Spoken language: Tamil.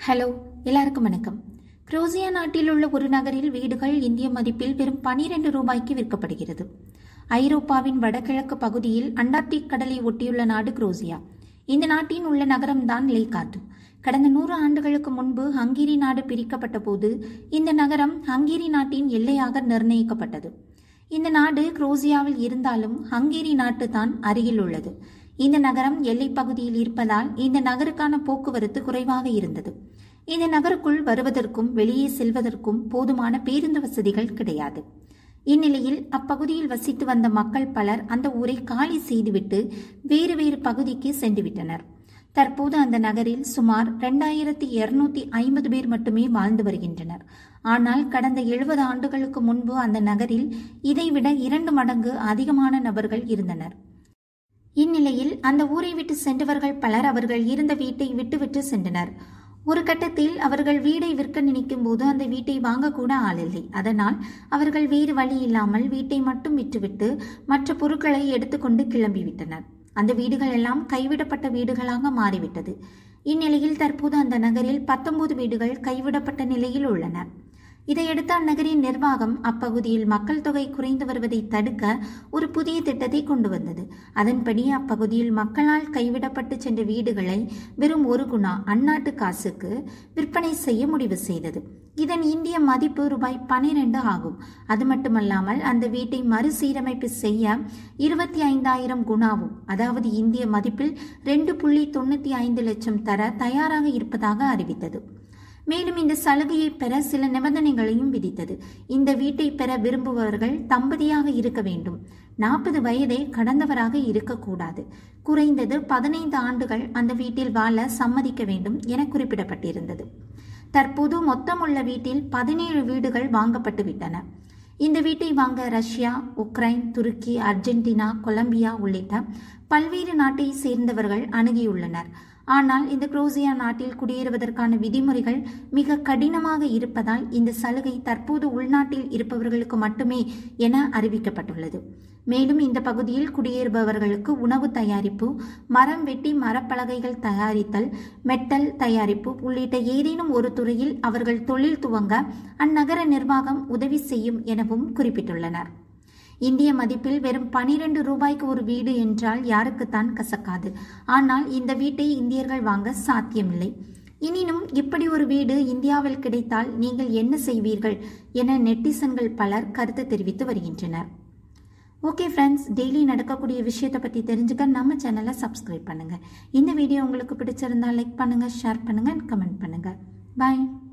ஹலோ எல்லாருக்கும் வணக்கம் குரோசியா நாட்டில் உள்ள ஒரு நகரில் வீடுகள் இந்திய மதிப்பில் வெறும் பனிரெண்டு ரூபாய்க்கு விற்கப்படுகிறது ஐரோப்பாவின் வடகிழக்கு பகுதியில் அண்டார்டிக் கடலை ஒட்டியுள்ள நாடு குரோசியா இந்த நாட்டின் உள்ள நகரம்தான் லேகார்டு கடந்த நூறு ஆண்டுகளுக்கு முன்பு ஹங்கேரி நாடு பிரிக்கப்பட்ட போது இந்த நகரம் ஹங்கேரி நாட்டின் எல்லையாக நிர்ணயிக்கப்பட்டது இந்த நாடு குரோசியாவில் இருந்தாலும் ஹங்கேரி நாட்டு தான் அருகில் உள்ளது இந்த நகரம் எல்லைப் பகுதியில் இருப்பதால் இந்த நகருக்கான போக்குவரத்து குறைவாக இருந்தது இந்த நகருக்குள் வருவதற்கும் வெளியே செல்வதற்கும் போதுமான பேருந்து வசதிகள் கிடையாது இந்நிலையில் அப்பகுதியில் வசித்து வந்த மக்கள் பலர் அந்த ஊரை காலி செய்துவிட்டு வேறு வேறு பகுதிக்கு சென்றுவிட்டனர் தற்போது அந்த நகரில் சுமார் இரண்டாயிரத்தி இருநூத்தி ஐம்பது பேர் மட்டுமே வாழ்ந்து வருகின்றனர் ஆனால் கடந்த எழுபது ஆண்டுகளுக்கு முன்பு அந்த நகரில் இதைவிட இரண்டு மடங்கு அதிகமான நபர்கள் இருந்தனர் இந்நிலையில் அந்த ஊரை விட்டு சென்றவர்கள் பலர் அவர்கள் இருந்த வீட்டை விட்டுவிட்டு சென்றனர் ஒரு கட்டத்தில் அவர்கள் வீடை விற்க நினைக்கும் போது அந்த வீட்டை வாங்கக்கூட ஆளில்லை அதனால் அவர்கள் வேறு வழி இல்லாமல் வீட்டை மட்டும் விற்றுவிட்டு மற்ற பொருட்களை எடுத்துக்கொண்டு கிளம்பிவிட்டனர் அந்த வீடுகள் எல்லாம் கைவிடப்பட்ட வீடுகளாக மாறிவிட்டது இந்நிலையில் தற்போது அந்த நகரில் பத்தொன்பது வீடுகள் கைவிடப்பட்ட நிலையில் உள்ளன இதையடுத்து அந்நகரின் நிர்வாகம் அப்பகுதியில் மக்கள் தொகை குறைந்து வருவதை தடுக்க ஒரு புதிய திட்டத்தை கொண்டு வந்தது அதன்படி அப்பகுதியில் மக்களால் கைவிடப்பட்டு சென்ற வீடுகளை வெறும் ஒரு குணா அந்நாட்டு காசுக்கு விற்பனை செய்ய முடிவு செய்தது இதன் இந்திய மதிப்பு ரூபாய் பனிரெண்டு ஆகும் அது மட்டுமல்லாமல் அந்த வீட்டை மறுசீரமைப்பு செய்ய இருபத்தி ஐந்தாயிரம் குணாவும் அதாவது இந்திய மதிப்பில் ரெண்டு புள்ளி தொண்ணூற்றி ஐந்து லட்சம் தர தயாராக இருப்பதாக அறிவித்தது மேலும் இந்த சலுகையை பெற சில நிபந்தனைகளையும் விதித்தது இந்த வீட்டை பெற விரும்புபவர்கள் தம்பதியாக இருக்க வேண்டும் நாற்பது வயதை கடந்தவராக இருக்கக்கூடாது குறைந்தது பதினைந்து ஆண்டுகள் அந்த வீட்டில் வாழ சம்மதிக்க வேண்டும் என குறிப்பிடப்பட்டிருந்தது தற்போது மொத்தமுள்ள வீட்டில் பதினேழு வீடுகள் வாங்கப்பட்டு விட்டன இந்த வீட்டை வாங்க ரஷ்யா உக்ரைன் துருக்கி அர்ஜென்டினா கொலம்பியா உள்ளிட்ட பல்வேறு நாட்டை சேர்ந்தவர்கள் அணுகியுள்ளனர் ஆனால் இந்த குரோசியா நாட்டில் குடியேறுவதற்கான விதிமுறைகள் மிக கடினமாக இருப்பதால் இந்த சலுகை தற்போது உள்நாட்டில் இருப்பவர்களுக்கு மட்டுமே என அறிவிக்கப்பட்டுள்ளது மேலும் இந்த பகுதியில் குடியேறுபவர்களுக்கு உணவு தயாரிப்பு மரம் வெட்டி மரப்பலகைகள் தயாரித்தல் மெட்டல் தயாரிப்பு உள்ளிட்ட ஏதேனும் ஒரு துறையில் அவர்கள் தொழில் துவங்க அந்நகர நிர்வாகம் உதவி செய்யும் எனவும் குறிப்பிட்டுள்ளனர் இந்திய மதிப்பில் வெறும் பனிரெண்டு ரூபாய்க்கு ஒரு வீடு என்றால் யாருக்குத்தான் கசக்காது ஆனால் இந்த வீட்டை இந்தியர்கள் வாங்க சாத்தியமில்லை எனினும் இப்படி ஒரு வீடு இந்தியாவில் கிடைத்தால் நீங்கள் என்ன செய்வீர்கள் என நெட்டிசன்கள் பலர் கருத்து தெரிவித்து வருகின்றனர் ஓகே ஃப்ரெண்ட்ஸ் டெய்லி நடக்கக்கூடிய விஷயத்தை பற்றி தெரிஞ்சுக்க நம்ம சேனலை சப்ஸ்கிரைப் பண்ணுங்கள் இந்த வீடியோ உங்களுக்கு பிடிச்சிருந்தா லைக் பண்ணுங்கள் ஷேர் பண்ணுங்கள் கமெண்ட் பண்ணுங்கள் பாய்